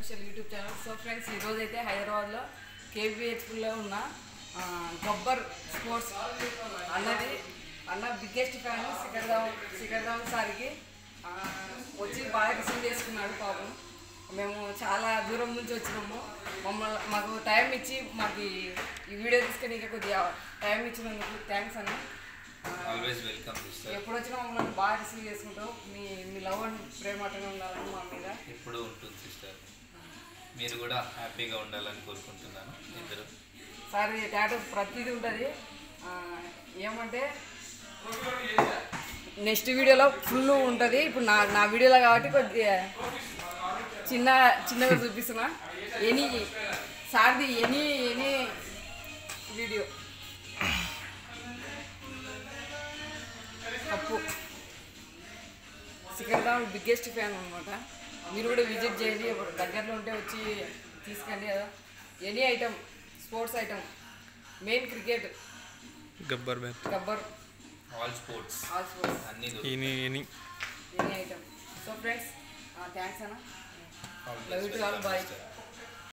Official YouTube channel so friends ఈరోజు అయితే హైదరాబాద్లో కేబిహెచ్పిలో ఉన్న ఆ, గబ్బర్ స్పోర్ట్స్ అన్నది అన్న బిగ్గెస్ట్ ఫ్యాన్ శిఖర్ ధావన్ శిఖర్ ధావన్ సార్కి ఆ, వచ్చి బాగా రిసీవ్ చేసుకున్నాడు పాపం మేము చాలా దూరం నుంచి వచ్చినాము మమ్మల్ని మాకు టైం ఇచ్చి మాకు ఈ- ఈ వీడియో తీసుకొని ఇంకా కొద్దిగా టైం ఇచ్చినందుకు థ్యాంక్స్ అన్న ఆ, ఆల్వేస్ వెల్కమ్ సిస్టర్ ఎప్పుడు వచ్చినా మమ్మల్ని బాగా రిసీవ్ చేసుకుంటావు మీ మీ లవ్ అండ్ ప్రేమ అటనే ఉండాలని మా మీద ఎప్పుడూ ఉంటుంది సిస్టర్ మీరు కూడా హ్యాపీగా ఉండాలని కోరుకుంటున్నాను ఇద్దరు సార్ టాటూ ప్రతిదీ ఉంటుంది ఏమంటే నెక్స్ట్ వీడియోలో ఫుల్ ఉంటుంది ఇప్పుడు నా నా వీడియోలో కాబట్టి కొద్దిగా చిన్న చిన్నగా చూపిస్తున్నా ఎనీ సార్ది any any video cup Shikhar Dhawan biggest fan అనమాట మీరు కూడా విజిట్ చేయండి ఇప్పుడు దగ్గరలో ఉంటే వచ్చి తీసుకెళ్ళి కదా any item sports item main cricket Gabbar bat Gabbar all sports all sports అన్నీ any any any item so friends thanks అన్న Always love you to all welcome, bye sister.